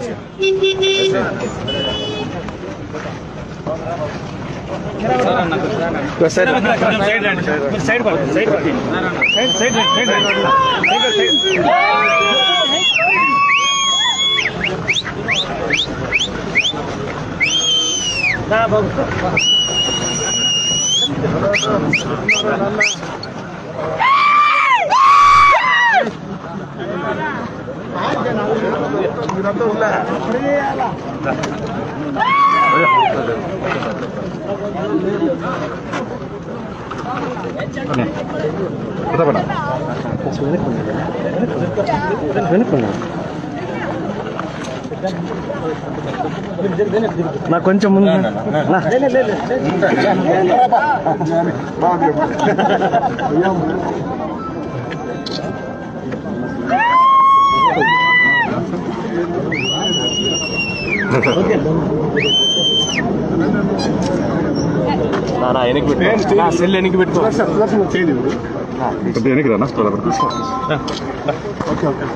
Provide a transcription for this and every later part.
Side రండి side పడండి side పడండి సైడ్ సైడ్ రండి సైడ్ రండి సైడ్ సైడ్ నాకు కొంచెం ముందు నా. సెల్ వెనక్కి పెట్టుకో కొద్దిగా వెనక్కి రా ఓకే ఓకే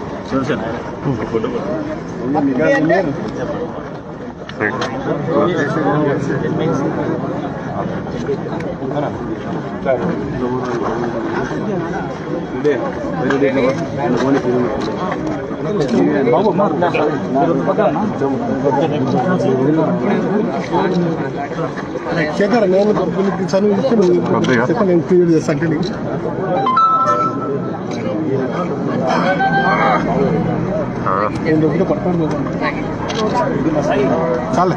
శేఖర్ నేను చదువు ఇస్తే నువ్వు కొద్దిగా. చెప్ప నేను క్లియర్ చేస్తాను అంటే నీకు. నేను దగ్గర పట్టుకోండి చాలే